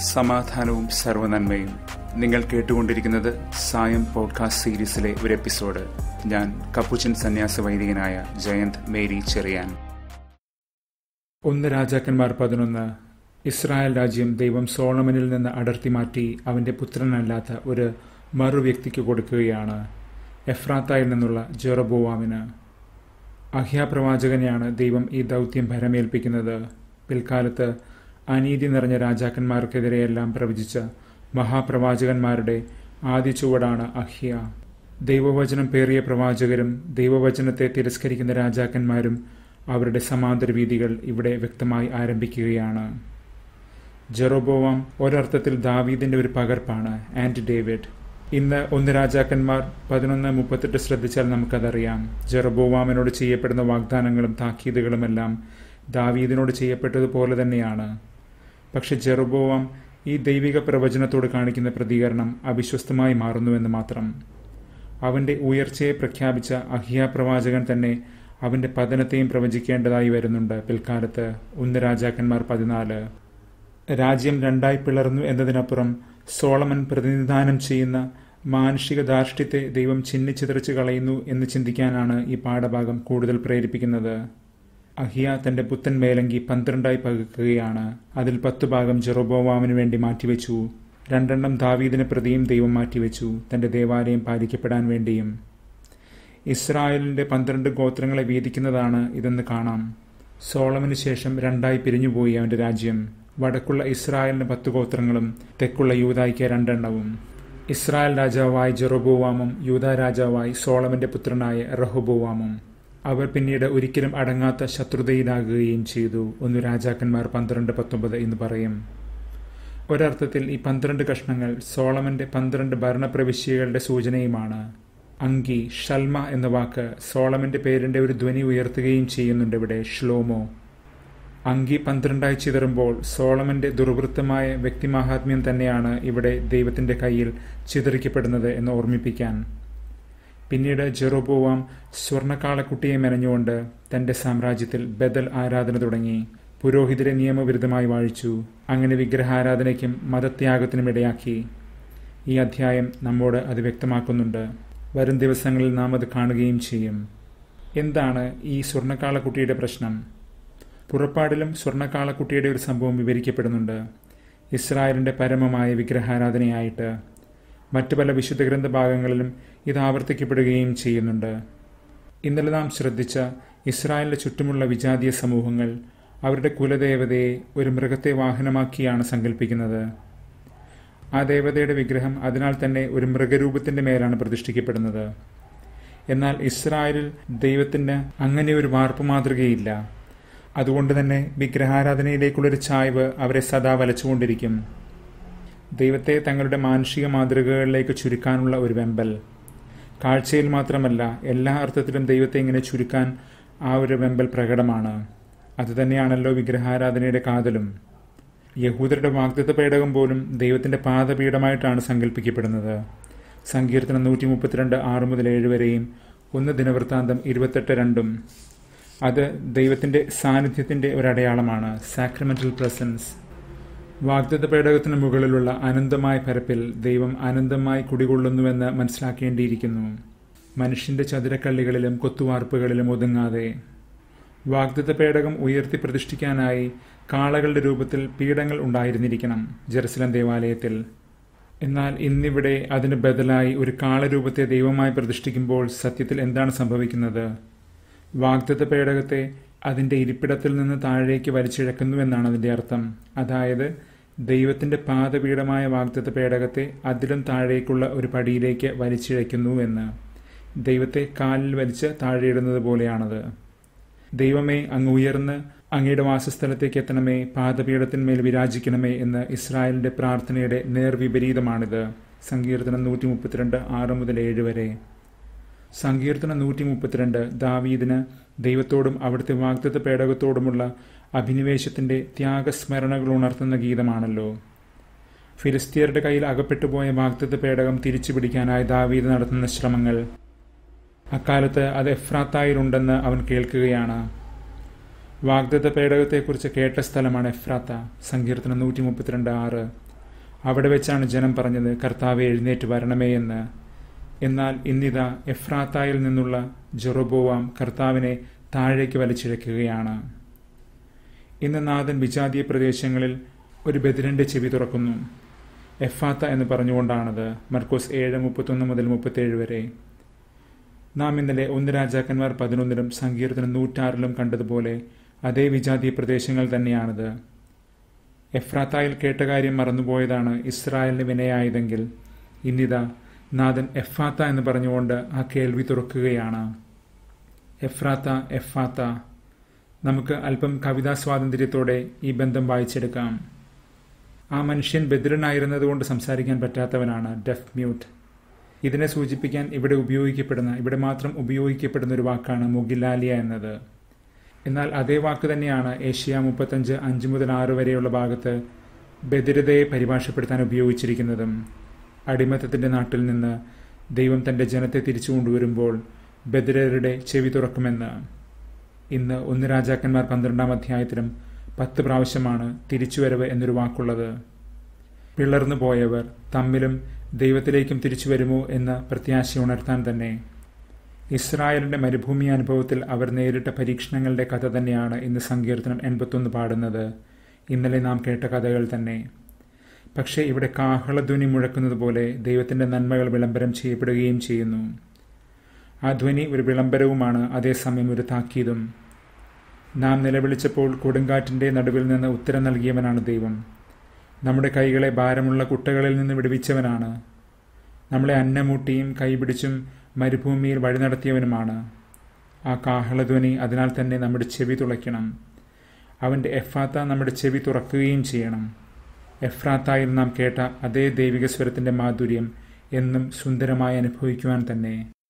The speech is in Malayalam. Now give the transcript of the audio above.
സമാധാനവും സർവനന്മയും നിങ്ങൾ കേട്ടുകൊണ്ടിരിക്കുന്നത് സായം പോഡ്കാസ്റ്റ് സീരീസിലെ ഒരു എപ്പിസോഡ് ഞാൻ കപ്പുച്ചൻ സന്യാസ വൈദികനായ ജയന്ത് മേരി ചെറിയാൻ ഒന്ന് രാജാക്കന്മാർ പതിനൊന്ന് ഇസ്രായേൽ രാജ്യം ദൈവം സോളമനിൽ നിന്ന് അടർത്തി മാറ്റി അവന്റെ പുത്രനല്ലാത്ത ഒരു മറു വ്യക്തിക്ക് കൊടുക്കുകയാണ് എഫ്രാത്തായിൽ നിന്നുള്ള ജെറബോവാമിന് അഹ്യാപ്രവാചകനെയാണ് ദൈവം ഈ ദൗത്യം ഭരമേൽപ്പിക്കുന്നത് പിൽക്കാലത്ത് അനീതി നിറഞ്ഞ രാജാക്കന്മാർക്കെതിരെയെല്ലാം പ്രവചിച്ച മഹാപ്രവാചകന്മാരുടെ ആദ്യ ചുവടാണ് അഹ്യ ദൈവവചനം പേറിയ പ്രവാചകരും ദൈവവചനത്തെ തിരസ്കരിക്കുന്ന രാജാക്കന്മാരും അവരുടെ സമാന്തര വീതികൾ ഇവിടെ വ്യക്തമായി ആരംഭിക്കുകയാണ് ജെറോബോവാം ഒരർത്ഥത്തിൽ ദാവീദിന്റെ ഒരു പകർപ്പാണ് ആൻഡ് ഡേവിഡ് ഇന്ന് ഒന്ന് രാജാക്കന്മാർ പതിനൊന്ന് മുപ്പത്തെട്ട് ശ്രദ്ധിച്ചാൽ നമുക്കതറിയാം ജെറബോവാമിനോട് ചെയ്യപ്പെടുന്ന വാഗ്ദാനങ്ങളും താക്കീതുകളുമെല്ലാം ദാവീദിനോട് ചെയ്യപ്പെട്ടതുപോലെ തന്നെയാണ് പക്ഷെ ജെറബോവാം ഈ ദൈവിക പ്രവചനത്തോട് കാണിക്കുന്ന പ്രതികരണം അവിശ്വസ്തമായി മാറുന്നുവെന്ന് മാത്രം അവന്റെ ഉയർച്ചയെ പ്രഖ്യാപിച്ച അഹിയ പ്രവാചകൻ തന്നെ അവന്റെ പതനത്തെയും പ്രവചിക്കേണ്ടതായി വരുന്നുണ്ട് പിൽക്കാലത്ത് ഒന്ന് രാജാക്കന്മാർ പതിനാല് രാജ്യം രണ്ടായി പിളർന്നു എന്നതിനപ്പുറം സോളമൻ പ്രതിനിധാനം ചെയ്യുന്ന മാനുഷിക ധാർഷ്ട്യത്തെ ദൈവം ചിന്നിച്ചിതറിച്ച് കളയുന്നു എന്ന് ചിന്തിക്കാനാണ് ഈ പാഠഭാഗം കൂടുതൽ പ്രേരിപ്പിക്കുന്നത് അഹിയ തന്റെ പുത്തൻ മേലങ്കി പന്ത്രണ്ടായി പകുക്കുകയാണ് അതിൽ പത്തു ഭാഗം ജെറോബോവാമിന് വേണ്ടി മാറ്റിവെച്ചു രണ്ടെണ്ണം ദാവീദിന് പ്രതിയും ദൈവം മാറ്റിവെച്ചു തന്റെ ദേവാലയം പാലിക്കപ്പെടാൻ വേണ്ടിയും ഇസ്രായേലിന്റെ പന്ത്രണ്ട് ഗോത്രങ്ങളെ വീതിക്കുന്നതാണ് ഇതെന്ന് കാണാം സോളമിന് ശേഷം രണ്ടായി പിരിഞ്ഞുപോയി അവന്റെ രാജ്യം വടക്കുള്ള ഇസ്രായേലിന് പത്ത് ഗോത്രങ്ങളും തെക്കുള്ള യൂതായ്ക്ക് രണ്ടെണ്ണവും ഇസ്രായേൽ രാജാവായി ജെറോബോവാമും യൂത രാജാവായി സോളമന്റെ പുത്രനായ റഹോബോവാമും അവർ പിന്നീട് ഒരിക്കലും അടങ്ങാത്ത ശത്രുതയിലാകുകയും ചെയ്തു ഒന്ന് രാജാക്കന്മാർ പന്ത്രണ്ട് പത്തൊമ്പത് എന്ന് പറയും ഒരർത്ഥത്തിൽ ഈ പന്ത്രണ്ട് കഷ്ണങ്ങൾ സോളമന്റെ പന്ത്രണ്ട് ഭരണപ്രവിശ്യകളുടെ സൂചനയുമാണ് അങ്കി ഷൽമ എന്ന വാക്ക് സോളമന്റെ പേരിന്റെ ഒരു ധ്വനി ഉയർത്തുകയും ചെയ്യുന്നുണ്ട് ഇവിടെ ഷ്ലോമോ അങ്കി പന്ത്രണ്ടായി ചിതറുമ്പോൾ സോളമന്റെ ദുർവൃത്തമായ വ്യക്തിമാഹാത്മ്യം തന്നെയാണ് ഇവിടെ ദൈവത്തിന്റെ കയ്യിൽ ചിതറിക്കപ്പെടുന്നത് എന്ന് ഓർമ്മിപ്പിക്കാൻ പിന്നീട് ജെറോബോവാം സ്വർണ്ണക്കാളക്കുട്ടിയെ മെനഞ്ഞുകൊണ്ട് തന്റെ സാമ്രാജ്യത്തിൽ ബദൽ ആരാധന തുടങ്ങി പുരോഹിതരെ നിയമവിരുദ്ധമായി വാഴിച്ചു അങ്ങനെ വിഗ്രഹാരാധനയ്ക്കും മതത്യാഗത്തിനും ഇടയാക്കി ഈ അധ്യായം നമ്മോട് അത് വ്യക്തമാക്കുന്നുണ്ട് വരും ദിവസങ്ങളിൽ നാം അത് കാണുകയും ചെയ്യും എന്താണ് ഈ സ്വർണ്ണക്കാളക്കുട്ടിയുടെ പ്രശ്നം പുറപ്പാടിലും സ്വർണ്ണക്കാളക്കുട്ടിയുടെ ഒരു സംഭവം വിവരിക്കപ്പെടുന്നുണ്ട് ഇസ്രായേലിന്റെ പരമമായ വിഗ്രഹാരാധനയായിട്ട് മറ്റു പല വിശുദ്ധ ഗ്രന്ഥ ഭാഗങ്ങളിലും ഇത് ആവർത്തിക്കപ്പെടുകയും ചെയ്യുന്നുണ്ട് ഇന്നലെ നാം ശ്രദ്ധിച്ച ഇസ്രായേലിന്റെ ചുറ്റുമുള്ള വിജാതീയ സമൂഹങ്ങൾ അവരുടെ കുലദേവതയെ ഒരു മൃഗത്തെ വാഹനമാക്കിയാണ് സങ്കല്പിക്കുന്നത് ആ ദേവതയുടെ വിഗ്രഹം അതിനാൽ തന്നെ ഒരു മൃഗരൂപത്തിന്റെ മേലാണ് പ്രതിഷ്ഠിക്കപ്പെടുന്നത് എന്നാൽ ഇസ്രായേലിൽ ദൈവത്തിന് അങ്ങനെ ഒരു വാർപ്പ് മാതൃകയില്ല അതുകൊണ്ട് തന്നെ വിഗ്രഹാരാധനയിലേക്കുള്ളൊരു ചായ്വ് അവരെ സദാ വലച്ചുകൊണ്ടിരിക്കും ദൈവത്തെ തങ്ങളുടെ മാനുഷിക മാതൃകകളിലേക്ക് ചുരുക്കാനുള്ള ഒരു വെമ്പൽ കാഴ്ചയിൽ മാത്രമല്ല എല്ലാ അർത്ഥത്തിലും ദൈവത്തെ ഇങ്ങനെ ചുരുക്കാൻ ആ ഒരു വെമ്പൽ പ്രകടമാണ് അതുതന്നെയാണല്ലോ വിഗ്രഹാരാധനയുടെ കാതലും യഹൂദരുടെ വാഗ്ദത്ത പേടകം പോലും ദൈവത്തിന്റെ പാദപീഠമായിട്ടാണ് സങ്കല്പിക്കപ്പെടുന്നത് സങ്കീർത്തനം നൂറ്റി മുപ്പത്തിരണ്ട് ആറ് മുതൽ ഏഴ് വരെയും ഒന്ന് ദിനവൃത്താന്തം ഇരുപത്തെട്ട് രണ്ടും അത് ദൈവത്തിന്റെ സാന്നിധ്യത്തിന്റെ ഒരടയാളമാണ് സാക്രമെന്റൽ പ്രസൻസ് വാഗ്ദത്ത പേടകത്തിന് മുകളിലുള്ള അനന്തമായ പരപ്പിൽ ദൈവം അനന്തമായി കുടികൊള്ളുന്നുവെന്ന് മനസ്സിലാക്കേണ്ടിയിരിക്കുന്നു മനുഷ്യന്റെ ചതുരക്കള്ളികളിലും കൊത്തുവാർപ്പുകളിലും ഒതുങ്ങാതെ വാഗ്ദത്ത പേടകം ഉയർത്തി പ്രതിഷ്ഠിക്കാനായി കാളകളുടെ രൂപത്തിൽ പീഠങ്ങൾ ഉണ്ടായിരുന്നിരിക്കണം ജെറുസലം ദേവാലയത്തിൽ എന്നാൽ ഇന്നിവിടെ അതിന് ബദലായി ഒരു കാളരൂപത്തെ ദൈവമായി പ്രതിഷ്ഠിക്കുമ്പോൾ സത്യത്തിൽ എന്താണ് സംഭവിക്കുന്നത് വാഗ്ദത്ത പേടകത്തെ അതിന്റെ ഇരിപ്പിടത്തിൽ നിന്ന് താഴേക്ക് വലിച്ചിഴക്കുന്നുവെന്നാണ് അതിന്റെ അർത്ഥം അതായത് ദൈവത്തിന്റെ പാദപീഠമായ വാഗ്ദത്ത പേടകത്തെ അതിലും താഴേക്കുള്ള ഒരു പടിയിലേക്ക് വലിച്ചിഴയ്ക്കുന്നു എന്ന് ദൈവത്തെ കാലിൽ വലിച്ച് താഴെയിടുന്നത് പോലെയാണത് ദൈവമേ അങ്ങ് ഉയർന്ന് അങ്ങയുടെ വാസസ്ഥലത്തേക്ക് എത്തണമേ പാദപീഠത്തിന്മേൽ വിരാജിക്കണമേ എന്ന് ഇസ്രായേലിന്റെ പ്രാർത്ഥനയുടെ നേർവിപരീതമാണിത് സങ്കീർത്തനം നൂറ്റി മുപ്പത്തിരണ്ട് ആറ് മുതൽ ഏഴ് വരെ സങ്കീർത്തനം നൂറ്റി മുപ്പത്തിരണ്ട് ദാവീദിന് ദൈവത്തോടും അവിടുത്തെ വാഗ്ദത്ത പേടകത്തോടുമുള്ള അഭിനിവേശത്തിന്റെ ത്യാഗസ്മരണകൾ ഉണർത്തുന്ന ഗീതമാണല്ലോ ഫിലിസ്തീയരുടെ കയ്യിൽ അകപ്പെട്ടുപോയ വാഗ്ദത്ത പേടകം തിരിച്ചുപിടിക്കാനായി ദാവീദ് നടത്തുന്ന ശ്രമങ്ങൾ അക്കാലത്ത് അത് എഫ്രാത്തായിലുണ്ടെന്ന് അവൻ കേൾക്കുകയാണ് വാഗ്ദത്ത പേടകത്തെക്കുറിച്ച് കേട്ട സ്ഥലമാണ് എഫ്രാത്ത സങ്കീർത്തനം നൂറ്റി മുപ്പത്തിരണ്ട് ആറ് അവിടെ വെച്ചാണ് ജനം പറഞ്ഞത് കർത്താവെ എഴുന്നേറ്റ് വരണമേ എന്ന് എന്നാൽ ഇന്നിതാ എഫ്രാത്തായിൽ നിന്നുള്ള ജെറോബോവാം കർത്താവിനെ താഴേക്ക് വലിച്ചിഴക്കുകയാണ് ഇന്ന് നാഥൻ വിജാതീയ പ്രദേശങ്ങളിൽ ഒരു ബദിരന്റെ ചെവി തുറക്കുന്നു എഫാത്ത എന്ന് പറഞ്ഞുകൊണ്ടാണത് മർക്കോസ് ഏഴ് മുപ്പത്തൊന്ന് മുതൽ മുപ്പത്തേഴ് വരെ നാം ഇന്നലെ ഒന്ന് രാജാക്കന്മാർ പതിനൊന്നിലും സങ്കീർത്തനം നൂറ്റാറിലും കണ്ടതുപോലെ അതേ വിജാതീയ പ്രദേശങ്ങൾ തന്നെയാണിത് എഫ്രാത്തായിൽ കേട്ട കാര്യം മറന്നുപോയതാണ് ഇസ്രായേലിന് വിനയായതെങ്കിൽ ഇന്നിതാ നാഥൻ എഫാത്ത എന്ന് പറഞ്ഞുകൊണ്ട് ആ കേൾവി തുറക്കുകയാണ് എഫ്രാത്ത എഫാത്ത നമുക്ക് അല്പം കവിതാ സ്വാതന്ത്ര്യത്തോടെ ഈ ബന്ധം വായിച്ചെടുക്കാം ആ മനുഷ്യൻ ബദിരനായിരുന്നതുകൊണ്ട് സംസാരിക്കാൻ പറ്റാത്തവനാണ് ഡെഫ് മ്യൂട്ട് ഇതിനെ സൂചിപ്പിക്കാൻ ഇവിടെ ഉപയോഗിക്കപ്പെടുന്ന ഇവിടെ മാത്രം ഉപയോഗിക്കപ്പെടുന്ന ഒരു വാക്കാണ് മുഗിലാലിയ എന്നത് എന്നാൽ അതേ വാക്ക് തന്നെയാണ് ഏഷ്യ മുപ്പത്തഞ്ച് അഞ്ച് മുതൽ ആറ് വരെയുള്ള ഭാഗത്ത് ബദിരതയെ പരിഭാഷപ്പെടുത്താൻ ഉപയോഗിച്ചിരിക്കുന്നതും അടിമത്തത്തിന്റെ നാട്ടിൽ നിന്ന് ദൈവം തന്റെ ജനത്തെ തിരിച്ചു കൊണ്ടുവരുമ്പോൾ ബദിരരുടെ ചെവി തുറക്കുമെന്ന് ഇന്ന് ഒന്ന് രാജാക്കന്മാർ പന്ത്രണ്ടാം അധ്യായത്തിലും പത്ത് പ്രാവശ്യമാണ് തിരിച്ചുവരവ് എന്നൊരു വാക്കുള്ളത് പിളർന്നു പോയവർ തമ്മിലും ദൈവത്തിലേക്കും തിരിച്ചു വരുമോ എന്ന പ്രത്യാശ ഉണർത്താൻ തന്നെ ഇസ്രായേലിന്റെ മരുഭൂമി അനുഭവത്തിൽ അവർ നേരിട്ട പരീക്ഷണങ്ങളുടെ കഥ തന്നെയാണ് ഇന്ന് സങ്കീർത്തനം എൺപത്തൊന്ന് പാടുന്നത് ഇന്നലെ നാം കേട്ട കഥകൾ തന്നെ പക്ഷേ ഇവിടെ കാഹളധ്വനി മുഴക്കുന്നത് പോലെ ദൈവത്തിന്റെ നന്മകൾ വിളംബരം ചെയ്യപ്പെടുകയും ചെയ്യുന്നു ആ ധ്വനി ഒരു വിളംബരവുമാണ് അതേസമയം ഒരു താക്കീതും നാം നിലവിളിച്ചപ്പോൾ കൊടുങ്കാറ്റിന്റെ നടുവിൽ നിന്ന് ഉത്തരം നൽകിയവനാണ് ദൈവം നമ്മുടെ കൈകളെ ഭാരമുള്ള കുട്ടകളിൽ നിന്ന് വിടുവിച്ചവനാണ് നമ്മളെ അന്നമൂട്ടിയും കൈപിടിച്ചും മരുഭൂമിയിൽ വഴി നടത്തിയവനുമാണ് ആ കാഹളധ്വനി അതിനാൽ തന്നെ നമ്മുടെ ചെവി തുളയ്ക്കണം അവൻ്റെ എഫാത്ത നമ്മുടെ ചെവി തുറക്കുകയും ചെയ്യണം എഫ്രാത്തായിൽ നാം കേട്ട അതേ ദൈവിക സ്വരത്തിൻ്റെ മാധുര്യം എന്നും സുന്ദരമായി അനുഭവിക്കുവാൻ തന്നെ